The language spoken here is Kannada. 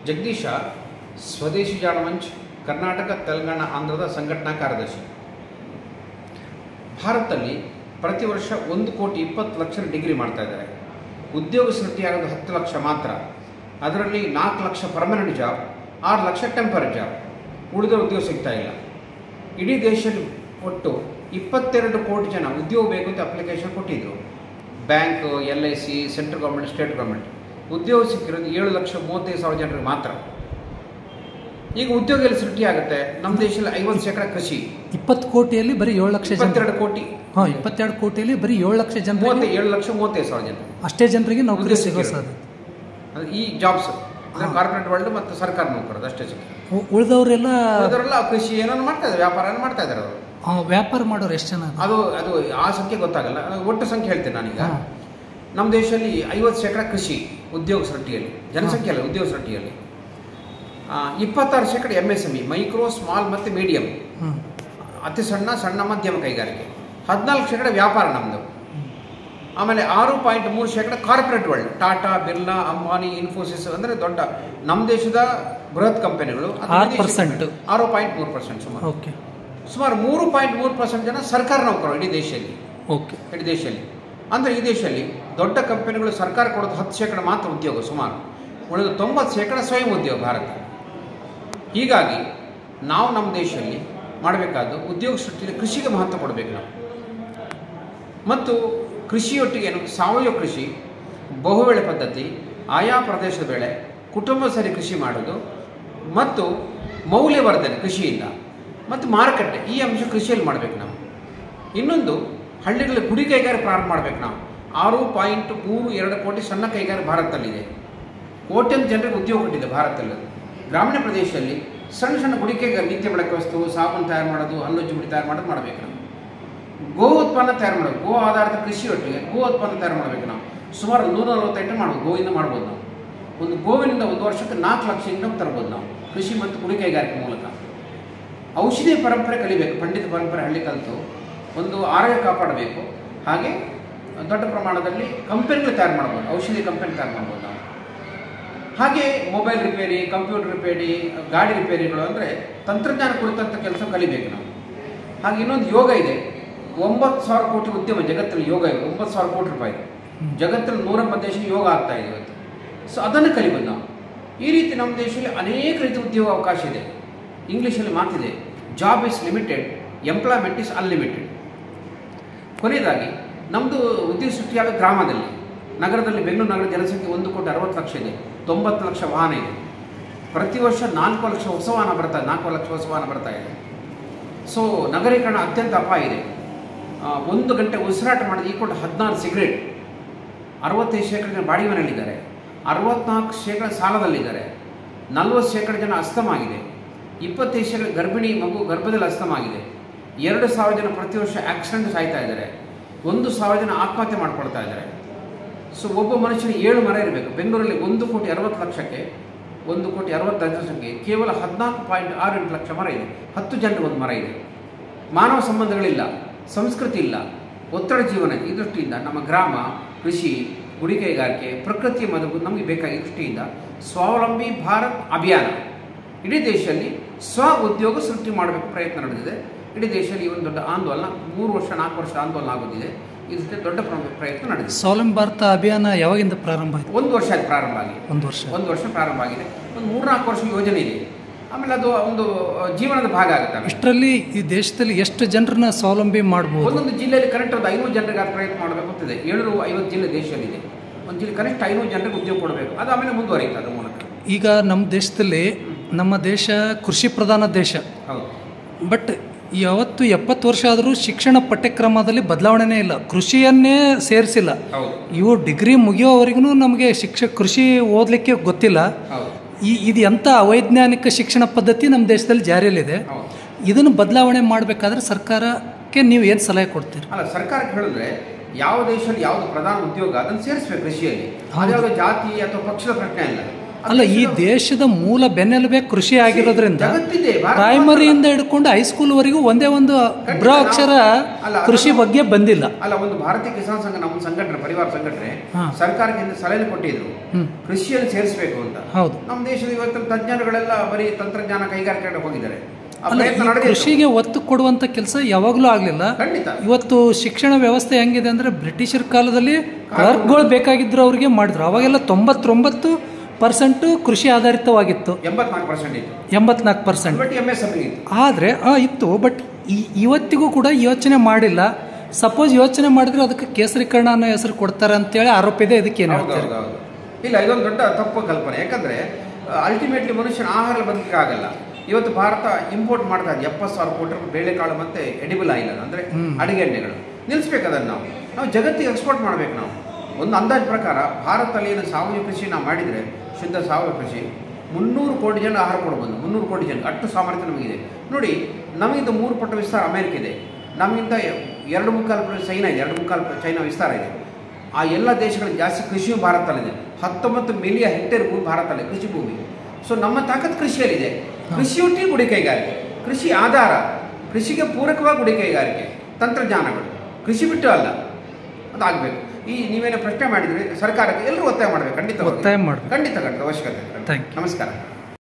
ಜಗದೀಶ ಸ್ವದೇಶಿ ಜಾಣ ಮಂಚ್ ಕರ್ನಾಟಕ ತೆಲಂಗಾಣ ಆಂಧ್ರದ ಸಂಘಟನಾ ಕಾರ್ಯದರ್ಶಿ ಭಾರತದಲ್ಲಿ ಪ್ರತಿ ವರ್ಷ ಒಂದು ಕೋಟಿ ಇಪ್ಪತ್ತು ಲಕ್ಷ ಡಿಗ್ರಿ ಮಾಡ್ತಾ ಇದ್ದಾರೆ ಉದ್ಯೋಗ ಸೃಷ್ಟಿಯಾಗೋದು ಹತ್ತು ಲಕ್ಷ ಮಾತ್ರ ಅದರಲ್ಲಿ ನಾಲ್ಕು ಲಕ್ಷ ಪರ್ಮನೆಂಟ್ ಜಾಬ್ ಆರು ಲಕ್ಷ ಟೆಂಪರರಿ ಜಾಬ್ ಉಳಿದ ಉದ್ಯೋಗ ಸಿಗ್ತಾ ಇಲ್ಲ ಇಡೀ ದೇಶದಲ್ಲಿ ಒಟ್ಟು ಇಪ್ಪತ್ತೆರಡು ಕೋಟಿ ಜನ ಉದ್ಯೋಗ ಬೇಕು ಅಂತ ಅಪ್ಲಿಕೇಶನ್ ಕೊಟ್ಟಿದ್ರು bank L I C central government state government ಉದ್ಯೋಗ ಸಿಕ್ಕಿರೋದು ಏಳು ಲಕ್ಷ ಮೂವತ್ತೈದು ಸಾವಿರ ಜನರಿಗೆ ಮಾತ್ರ ಈಗ ಉದ್ಯೋಗ ಎಲ್ಲಿ ಸೃಷ್ಟಿ ಆಗುತ್ತೆ ನಮ್ಮ ದೇಶದಲ್ಲಿ ಐವತ್ತು ಶೇಕಡ ಕೃಷಿ ಇಪ್ಪತ್ತು ಕೋಟಿಯಲ್ಲಿ ಬರೀ ಏಳು ಲಕ್ಷ ಜನ ಇಪ್ಪತ್ತೆರಡು ಕೋಟಿ ಹಾಂ ಇಪ್ಪತ್ತೆರಡು ಕೋಟಿಯಲ್ಲಿ ಬರೀ ಏಳು ಲಕ್ಷ ಜನ ಮೂವತ್ತೈ ಏಳು ಲಕ್ಷ ಮೂವತ್ತೈದು ಸಾವಿರ ಜನ ಅಷ್ಟೇ ಜನರಿಗೆ ನೌಕರಿ ಉದ್ಯೋಗ ಸಿಗೋ ಸಿಕ್ಕಿರೋದು. ಸಾಧ್ಯತೆ ಅದು ಈ ಜಾಬ್ಸ್ ಹಾ. ಕಾರ್ಪೊರೇಟ್ ವರ್ಲ್ಡ್ ಮತ್ತು ಸರ್ಕಾರ ನೌಕರದು ಅಷ್ಟೇ ಸಿಗ್ತದೆ ಉ- ಉಳ್ದವ್ರೆಲ್ಲ ಅದರೆಲ್ಲ ಕೃಷಿ ಏನೋ ಮಾಡ್ತಾ ಇದ್ದಾರೆ ವ್ಯಾಪಾರ ಮಾಡ್ತಾ ಇದ್ದಾರೆ ಅವರು ಆ, ವ್ಯಾಪಾರ ಮಾಡೋರು ಎಷ್ಟು ಜನ ಅದಾರ? ಅದು ಅದು ಆ ಸಂಖ್ಯೆ ಗೊತ್ತಾಗಲ್ಲ ಅದು ಒಟ್ಟು ಸಂಖ್ಯೆ ಹೇಳ್ತೇನೆ ನಾನೀಗ ಹಾ. ನಮ್ಮ ದೇಶದಲ್ಲಿ ಐವತ್ತು ಶೇಕಡ ಕೃಷಿ ಉದ್ಯೋಗ ಸೃಷ್ಟಿಯಲ್ಲಿ ಜನಸಂಖ್ಯೆ ಅಲ್ಲ ಉದ್ಯೋಗ ಸೃಷ್ಟಿಯಲ್ಲಿ ಆ, ಇಪ್ಪತ್ತಾರು ಶೇಕಡ M S M E micro small ಮತ್ತು ಮೀಡಿಯಂ ಹ್ಮ್. ಅತಿ ಸಣ್ಣ ಸಣ್ಣ ಮಧ್ಯಮ ಕೈಗಾರಿಕೆ ಹದಿನಾಲ್ಕು ಶೇಕಡ ವ್ಯಾಪಾರ ನಮ್ಮದು ಆಮೇಲೆ ಆರು ಪಾಯಿಂಟ್ ಮೂರು ಶೇಕಡ ಕಾರ್ಪೊರೇಟ್ ವರ್ಲ್ಡ್ ಟಾಟಾ ಬಿರ್ಲಾ ಅಂಬಾನಿ ಇನ್ಫೋಸಿಸ್ ಅಂದರೆ ದೊಡ್ಡ ನಮ್ಮ ದೇಶದ ಬೃಹತ್ ಕಂಪನಿಗಳು ಅದು ಆರು ವಿದೇಶಿ percent. ಕಂಪನಿ. ಆರು ಪಾಯಿಂಟ್ ಮೂರು ಪರ್ಸೆಂಟ್ ಸುಮಾರು ಓಕೆ ಸುಮಾರು ಮೂರು ಪಾಯಿಂಟ್ ಮೂರು ಪರ್ಸೆಂಟ್ ಜನ ಸರ್ಕಾರ ನೌಕರು ಇಡೀ ದೇಶದಲ್ಲಿ ಓಕೆ ಇಡೀ ದೇಶದಲ್ಲಿ ಅಂದರೆ ಈ ದೇಶದಲ್ಲಿ ದೊಡ್ಡ ಕಂಪನಿಗಳು ಸರ್ಕಾರ ಕೊಡೋದು ಹತ್ತು ಶೇಕಡ ಮಾತ್ರ ಉದ್ಯೋಗ ಸುಮಾರು ಉಳಿದ ತೊಂಬತ್ತು ಶೇಕಡ ಸ್ವಯಂ ಉದ್ಯೋಗ ಭಾರತ ಹೀಗಾಗಿ ನಾವು ನಮ್ಮ ದೇಶದಲ್ಲಿ ಮಾಡಬೇಕಾದ್ದು ಉದ್ಯೋಗ ಸೃಷ್ಟಿಯಲ್ಲಿ ಕೃಷಿಗೆ ಮಹತ್ವ ಕೊಡಬೇಕು ನಾವು ಮತ್ತು ಕೃಷಿಯೊಟ್ಟಿಗೆ ಏನು ಸಾವಯವ ಕೃಷಿ ಬಹುಬೆಳೆ ಪದ್ಧತಿ ಆಯಾ ಪ್ರದೇಶದ ಬೆಳೆ ಕುಟುಂಬ ಸರಿ ಕೃಷಿ ಮಾಡೋದು ಮತ್ತು ಮೌಲ್ಯವರ್ಧನೆ ಕೃಷಿಯಿಂದ ಮತ್ತು ಮಾರುಕಟ್ಟೆ ಈ ಅಂಶ ಕೃಷಿಯಲ್ಲಿ ಮಾಡಬೇಕು ನಾವು ಇನ್ನೊಂದು ಹಳ್ಳಿಗಳಲ್ಲಿ ಗುಡಿ ಕೈಗಾರಿಕೆ ಪ್ರಾರಂಭ ಮಾಡಬೇಕು ನಾವು ಆರು ಪಾಯಿಂಟ್ ಮೂರು ಎರಡು ಕೋಟಿ ಸಣ್ಣ ಕೈಗಾರಿಕೆ ಭಾರತದಲ್ಲಿದೆ ಕೋಟ್ಯಂತ ಜನರಿಗೆ ಉದ್ಯೋಗ ಕೊಟ್ಟಿದೆ ಭಾರತದಲ್ಲಿ ಗ್ರಾಮೀಣ ಪ್ರದೇಶದಲ್ಲಿ ಸಣ್ಣ ಸಣ್ಣ ಗುಡಿ ಕೈಗಾರಿಕೆ ನಿತ್ಯ ಬಳಕೆ ವಸ್ತು ಸಾಬೂನು ತಯಾರು ಮಾಡೋದು ಹಲ್ಲು ಚುಮಡಿ ತಯಾರು ಮಾಡೋದು ಮಾಡಬೇಕು ನಾವು ಗೋ ಉತ್ಪನ್ನ ತಯಾರು ಮಾಡಬೇಕು ಗೋ ಆಧಾರಿತ ಕೃಷಿ ಒಟ್ಟಿಗೆ ಗೋ ಉತ್ಪನ್ನ ತಯಾರು ಮಾಡಬೇಕು ನಾವು ಸುಮಾರು ನೂರ ನಲವತ್ತೈಟು ಮಾಡ್ಬೋದು ಗೋವಿಂದ ಮಾಡ್ಬೋದು ನಾವು ಒಂದು ಗೋವಿನಿಂದ ಒಂದು ವರ್ಷಕ್ಕೆ ನಾಲ್ಕು ಲಕ್ಷ ಇನ್ಕಮ್ ತರ್ಬೋದು ನಾವು ಕೃಷಿ ಮತ್ತು ಗುಡಿ ಕೈಗಾರಿಕೆ ಮೂಲಕ ಔಷಧಿ ಪರಂಪರೆ ಕಲಿಬೇಕು ಪಂಡಿತ ಪರಂಪರೆ ಹಳ್ಳಿ ಕಲಿತು ಒಂದು ಆರೋಗ್ಯ ಕಾಪಾಡಬೇಕು ಹಾಗೆ ದೊಡ್ಡ ಪ್ರಮಾಣದಲ್ಲಿ ಕಂಪನಿಗಳು ತಯಾರು ಮಾಡ್ಬೋದು ಔಷಧಿ ಕಂಪನಿ ತಯಾರು ಮಾಡ್ಬೋದು ನಾವು ಹಾಗೆ ಮೊಬೈಲ್ ರಿಪೇರಿ ಕಂಪ್ಯೂಟರ್ ರಿಪೇರಿ ಗಾಡಿ ರಿಪೇರಿಗಳು ಅಂದರೆ ತಂತ್ರಜ್ಞಾನ ಕುರಿತಂಥ ಕೆಲಸ ಕಲಿಬೇಕು ನಾವು ಹಾಗೆ ಇನ್ನೊಂದು ಯೋಗ ಇದೆ ಒಂಬತ್ತು ಸಾವಿರ ಕೋಟಿ ಉದ್ಯಮ ಜಗತ್ತಲ್ಲಿ ಯೋಗ ಇದೆ ಒಂಬತ್ತು ಸಾವಿರ ಕೋಟಿ ರೂಪಾಯಿ ಇದೆ ಜಗತ್ತಲ್ಲಿ ನೂರೆಂಬತ್ತು ದೇಶ ಯೋಗ ಆಗ್ತಾ ಇದೆ ಇವತ್ತು ಸೊ ಅದನ್ನು ಕಲಿಬೋದು ನಾವು ಈ ರೀತಿ ನಮ್ಮ ದೇಶದಲ್ಲಿ ಅನೇಕ ರೀತಿಯ ಉದ್ಯೋಗ ಅವಕಾಶ ಇದೆ ಇಂಗ್ಲೀಷಲ್ಲಿ ಮಾತಿದೆ job is limited employment is unlimited ಕೊನೆಯದಾಗಿ ನಮ್ಮದು ಉದ್ಯೋಗ ಸೃಷ್ಟಿಯಾದ ಗ್ರಾಮದಲ್ಲಿ ನಗರದಲ್ಲಿ ಬೆಂಗಳೂರು ನಗರ ಜನಸಂಖ್ಯೆ ಒಂದು ಕೋಟಿ ಅರವತ್ತು ಲಕ್ಷ ಇದೆ ತೊಂಬತ್ತು ಲಕ್ಷ ವಾಹನ ಇದೆ ಪ್ರತಿ ವರ್ಷ ನಾಲ್ಕು ಲಕ್ಷ ಹೊಸ ವಾಹನ ಬರ್ತಾ ಇದೆ ನಾಲ್ಕು ಲಕ್ಷ ಹೊಸ ವಾಹನ ಬರ್ತಾ ಇದೆ ಸೊ ನಗರೀಕರಣ ಅತ್ಯಂತ ಅಪಾಯ ಇದೆ ಆ, ಒಂದು ಗಂಟೆ ಉಸಿರಾಟ ಮಾಡಿದ ಈ ಕೊಟ್ಟು ಹದಿನಾರು ಸಿಗರೇಟ್ ಅರವತ್ತೈದು ಶೇಕಡ ಜನ ಬಾಡಿ ಮನೆಯಲ್ಲಿದ್ದಾರೆ ಅರವತ್ನಾಲ್ಕು ಶೇಕಡ ಸಾಲದಲ್ಲಿದ್ದಾರೆ ನಲ್ವತ್ತು ಶೇಕಡ ಜನ ಅಸ್ತಮ ಆಗಿದೆ ಇಪ್ಪತ್ತೈದು ಶೇಕಡ ಗರ್ಭಿಣಿ ಮಗು ಗರ್ಭದಲ್ಲಿ ಅಸ್ತಮ ಆಗಿದೆ ಎರಡು ಸಾವಿರ ಜನ ಪ್ರತಿ ವರ್ಷ ಆಕ್ಸಿಡೆಂಟ್ ಸಾಯ್ತಾ ಇದ್ದಾರೆ ಒಂದು ಸಾವಿರ ಜನ ಆತ್ಮಹತ್ಯೆ ಮಾಡ್ಕೊಳ್ತಾ ಇದ್ದಾರೆ ಸೊ ಒಬ್ಬ ಮನುಷ್ಯನಿಗೆ ಏಳು ಮರ ಇರಬೇಕು ಬೆಂಗಳೂರಲ್ಲಿ ಒಂದು ಕೋಟಿ ಅರವತ್ತು ಲಕ್ಷಕ್ಕೆ ಒಂದು ಕೋಟಿ ಅರವತ್ತು ಜನಸಂಖ್ಯೆ ಕೇವಲ ಹದಿನಾಲ್ಕು ಪಾಯಿಂಟ್ ಆರು ಎಂಟು ಲಕ್ಷ ಮರ ಇದೆ ಹತ್ತು ಜನರಿಗೆ ಒಂದು ಮರ ಇದೆ ಮಾನವ ಸಂಬಂಧಗಳಿಲ್ಲ ಸಂಸ್ಕೃತಿ ಇಲ್ಲ ಒತ್ತಡ ಜೀವನ ಈ ದೃಷ್ಟಿಯಿಂದ ನಮ್ಮ ಗ್ರಾಮ ಕೃಷಿ ಗುಡಿ ಕೈಗಾರಿಕೆ ಪ್ರಕೃತಿಯ ಮದುವೆ ನಮಗೆ ಬೇಕಾಗಿ ದೃಷ್ಟಿಯಿಂದ ಸ್ವಾವಲಂಬಿ ಭಾರತ್ ಅಭಿಯಾನ ಇಡೀ ದೇಶದಲ್ಲಿ ಸ್ವ ಉದ್ಯೋಗ ಸೃಷ್ಟಿ ಮಾಡಬೇಕು ಪ್ರಯತ್ನ ನಡೆದಿದೆ ಇಡೀ ದೇಶದಲ್ಲಿ ಈ ಒಂದು ದೊಡ್ಡ ಆಂದೋಲನ ಮೂರು ವರ್ಷ ನಾಲ್ಕು ವರ್ಷ ಆಂದೋಲನ ಆಗುತ್ತಿದೆ ಈ ಜೊತೆ ದೊಡ್ಡ ಪ್ರ- ಪ್ರಯತ್ನ ನಡೆದಿದೆ ಸ್ವಾವಲಂಬಿ ಭಾರತ ಅಭಿಯಾನ ಯಾವಾಗಿಂದ ಪ್ರಾರಂಭ ಆಯ್ತು ಒಂದು ವರ್ಷ ಆಯ್ತು ಪ್ರಾರಂಭ ಆಗಿ ಒಂದು ವರ್ಷ ಒಂದು ವರ್ಷ ಪ್ರಾರಂಭ ಆಗಿದೆ ಒಂದು ಮೂರ್ನಾಲ್ಕು ವರ್ಷ ಯೋಜನೆ ಇದೆ ಆಮೇಲೆ ಅದು ಒಂದು ಜೀವನದ ಭಾಗ ಆಗುತ್ತೆ ಆಮೇಲೆ. ಇಷ್ಟರಲ್ಲಿ ಈ ದೇಶದಲ್ಲಿ ಎಷ್ಟು ಜನರನ್ನ ಸ್ವಾವಲಂಬಿ ಮಾಡ್ಬೋದು ಒಂದೊಂದು ಜಿಲ್ಲೆಯಲ್ಲಿ ಕರೆಕ್ಟ್ ಒಂದು ಐನೂರು ಜನರಿಗೆ ಆ ಪ್ರಯತ್ನ ಮಾಡಬೇಕು ಅಂತಿದೆ ಏಳ್ನೂರು ಐವತ್ತು ಜಿಲ್ಲೆ ದೇಶದಲ್ಲಿದೆ ಒಂದು ಜಿಲ್ಲೆ ಕನಿಷ್ಠ ಐನೂರು ಜನರಿಗೆ ಉದ್ಯೋಗ ಕೊಡಬೇಕು ಅದು ಆಮೇಲೆ ಮುಂದುವರಿಯುತ್ತೆ ಅದ್ರ ಮೂಲಕ ಈಗ ನಮ್ಮ ದೇಶದಲ್ಲಿ ನಮ್ಮ ದೇಶ ಕೃಷಿ ಪ್ರಧಾನ ದೇಶ ಹೌದು ಬಟ್ ಯಾವತ್ತು ಎಪ್ಪತ್ತು ವರ್ಷ ಆದರೂ ಶಿಕ್ಷಣ ಪಠ್ಯಕ್ರಮದಲ್ಲಿ ಬದಲಾವಣೆನೇ ಇಲ್ಲ ಕೃಷಿಯನ್ನೇ ಸೇರಿಸಿಲ್ಲ ಹೌದು ಇವು ಡಿಗ್ರಿ ಮುಗಿಯೋವರೆಗೂ ನಮಗೆ ಶಿಕ್ಷಕ ಕೃಷಿ ಓದಲಿಕ್ಕೆ ಗೊತ್ತಿಲ್ಲ ಹೌದು ಈ ಇದು ಎಂಥ ಅವೈಜ್ಞಾನಿಕ ಶಿಕ್ಷಣ ಪದ್ಧತಿ ನಮ್ಮ ದೇಶದಲ್ಲಿ ಜಾರಿಯಲ್ಲಿದೆ ಹೌದು ಇದನ್ನು ಬದಲಾವಣೆ ಮಾಡಬೇಕಾದ್ರೆ ಸರ್ಕಾರಕ್ಕೆ ನೀವು ಏನು ಸಲಹೆ ಕೊಡ್ತೀರಿ ಅಲ್ಲ ಸರ್ಕಾರಕ್ಕೆ ಹೇಳಿದ್ರೆ ಯಾವ ದೇಶದಲ್ಲಿ ಯಾವುದು ಪ್ರಧಾನ ಉದ್ಯೋಗ ಅದನ್ನು ಸೇರಿಸ್ಬೇಕು ಕೃಷಿಯಲ್ಲಿ ಅದ್ಯಾವುದೋ ಜಾತಿ ಅಥವಾ ಪಕ್ಷದ ಪ್ರಶ್ನೆ ಇಲ್ಲ ಅಲ್ಲ ಈ ದೇಶದ ಮೂಲ ಬೆನ್ನೆಲುಬೆ ಕೃಷಿ ಆಗಿರೋದ್ರಿಂದ ಜಗತ್ತಿದೆ ಭಾರತ ಪ್ರೈಮರಿಯಿಂದ ಹಿಡ್ಕೊಂಡು ಹೈಸ್ಕೂಲ್ವರೆಗೂ ಒಂದೇ ಒಂದು ಬ್ರ ಅಕ್ಷರ ಅಲ್ಲ, ಕೃಷಿ ಬಗ್ಗೆ ಬಂದಿಲ್ಲ ಅಲ್ಲ ಒಂದು ಭಾರತೀಯ ಕಿಸಾನ್ ಸಂಘ ನಮ್ಮ ಸಂಘಟನೆ ಪರಿವಾರ ಸಂಘಟನೆ ಹಾ. ಸರ್ಕಾರಕ್ಕೆ ಹಿಂದೆ ಸಲಹೆ ಕೊಟ್ಟಿದ್ರು ಹ್ಮ್ ಕೃಷಿಯನ್ನು ಸೇರಿಸಬೇಕು ಅಂತ ಹೌದು ನಮ್ಮ ದೇಶದ ಇವತ್ತು ತಜ್ಞರುಗಳೆಲ್ಲ ಬರೀ ತಂತ್ರಜ್ಞಾನ ಕೈಗಾರಿಕೆ ಹೋಗಿದ್ದಾರೆ ಆ ಅಲ್ಲ ಪ್ರಯತ್ನ ಈ ನಡೆದಿದೆ ಕೃಷಿಗೆ ಒತ್ತು ಕೊಡುವಂತ ಕೆಲಸ ಯಾವಾಗಲೂ ಆಗಲಿಲ್ಲ ಖಂಡಿತ ಇವತ್ತು ಶಿಕ್ಷಣ ವ್ಯವಸ್ಥೆ ಹೆಂಗಿದೆ ಅಂದ್ರೆ ಬ್ರಿಟಿಷರ ಕಾಲದಲ್ಲಿ ಕ್ಲರ್ಕ್ಗಳು ಬೇಕಾಗಿದ್ರು ಅವ್ರಿಗೆ ಮಾಡಿದ್ರು ಅವಾಗೆಲ್ಲ ತೊಂಬತ್ತೊಂಬತ್ತು ಪರ್ಸೆಂಟು ಕೃಷಿ ಆಧಾರಿತವಾಗಿತ್ತು ಎಂಬತ್ನಾಲ್ಕು ಪರ್ಸೆಂಟ್ ಇತ್ತು ಎಂಬತ್ನಾಲ್ಕು ಪರ್ಸೆಂಟ್ ಬಟ್ ಎಂ ಎಸ್ ಇತ್ತು ಆದರೆ ಇತ್ತು ಬಟ್ ಇವತ್ತಿಗೂ ಕೂಡ ಯೋಚನೆ ಮಾಡಿಲ್ಲ ಸಪೋಸ್ ಯೋಚನೆ ಮಾಡಿದ್ರೆ ಅದಕ್ಕೆ ಕೇಸರೀಕರಣ ಅನ್ನೋ ಹೆಸರು ಕೊಡ್ತಾರೆ ಅಂತೇಳಿ ಆರೋಪ ಇದೆ ಇದಕ್ಕೆ ಏನು ಹೌದು, ಹೇಳ್ತಾರೆ ಹೌದು, ಹೌದು. ಇಲ್ಲ ಇದೊಂದು ದೊಡ್ಡ ತಪ್ಪು ಕಲ್ಪನೆ ಯಾಕಂದ್ರೆ ಅಲ್ಟಿಮೇಟ್ಲಿ ಮನುಷ್ಯನ ಆಹಾರ ಬದುಕಲಿಕ್ಕೆ ಆಗಲ್ಲ ಇವತ್ತು ಭಾರತ ಇಂಪೋರ್ಟ್ ಮಾಡ್ತಾ ಇದೆ ಎಪ್ಪತ್ತು ಸಾವಿರ ಕೋಟಿ ರೂಪಾಯಿ ಬೇಳೆಕಾಳು ಮತ್ತೆ ಎಡಿಬಲ್ ಆಯಿಲ್ ಅಂದ್ರೆ ಅಡಿಗೆ ಎಣ್ಣೆಗಳು ನಿಲ್ಲಿಸ್ಬೇಕು ಅದನ್ನು ನಾವು ನಾವು ಜಗತ್ತಿಗೆ ಎಕ್ಸ್ಪೋರ್ಟ್ ಮಾಡ್ಬೇಕು ನಾವು ಒಂದು ಅಂದಾಜು ಪ್ರಕಾರ ಭಾರತದಲ್ಲಿ ಏನು ಸಾವಯವ ಕೃಷಿ ನಾವು ಮಾಡಿದರೆ ಶುದ್ಧ ಸಾವಯವ ಕೃಷಿ ಮುನ್ನೂರು ಕೋಟಿ ಜನ ಆಹಾರ ಕೊಡ್ಬೋದು ಮುನ್ನೂರು ಕೋಟಿ ಜನ ಅಷ್ಟು ಸಾಮರ್ಥ್ಯ ನಮಗಿದೆ ನೋಡಿ ನಮಗಿಂತ ಮೂರು ಪಟ್ಟು ವಿಸ್ತಾರ ಅಮೆರಿಕ ಇದೆ ನಮಗಿಂತ ಎರಡು ಮುಕ್ಕಾಲು ಪಟ್ಟು ಚೈನಾ ಇದೆ ಎರಡು ಮುಕ್ಕಾಲು ಪಟ್ಟು ಚೈನಾ ವಿಸ್ತಾರ ಇದೆ ಆ ಎಲ್ಲ ದೇಶಗಳಲ್ಲಿ ಜಾಸ್ತಿ ಕೃಷಿಯು ಭಾರತದಲ್ಲಿದೆ ಹತ್ತೊಂಬತ್ತು ಮಿಲಿಯನ್ ಹೆಕ್ಟೇರ್ ಭೂಮಿ ಭಾರತದಲ್ಲಿ ಕೃಷಿ ಭೂಮಿ ಸೊ ನಮ್ಮ ತಾಕತ್ ಕೃಷಿಯಲ್ಲಿದೆ ಕೃಷಿಯೊಟ್ಟಿಗೆ ಗುಡಿ ಕೈಗಾರಿಕೆ ಕೃಷಿ ಆಧಾರ ಕೃಷಿಗೆ ಪೂರಕವಾಗಿ ಗುಡಿ ಕೈಗಾರಿಕೆ ತಂತ್ರಜ್ಞಾನಗಳು ಕೃಷಿ ಬಿಟ್ಟು ಅಲ್ಲ ಅದಾಗಬೇಕು ಈ ನೀವೇನೋ ಪ್ರಶ್ನೆ ಮಾಡಿದ್ರೆ ಸರ್ಕಾರಕ್ಕೆ ಎಲ್ಲರೂ ಒತ್ತಾಯ ಮಾಡಬೇಕು ಖಂಡಿತ ಒತ್ತಾಯ ಮಾಡ್ಬೇಕು. ಖಂಡಿತ ಖಂಡಿತ ಅವಶ್ಯಕತೆ Thank you. ನಮಸ್ಕಾರ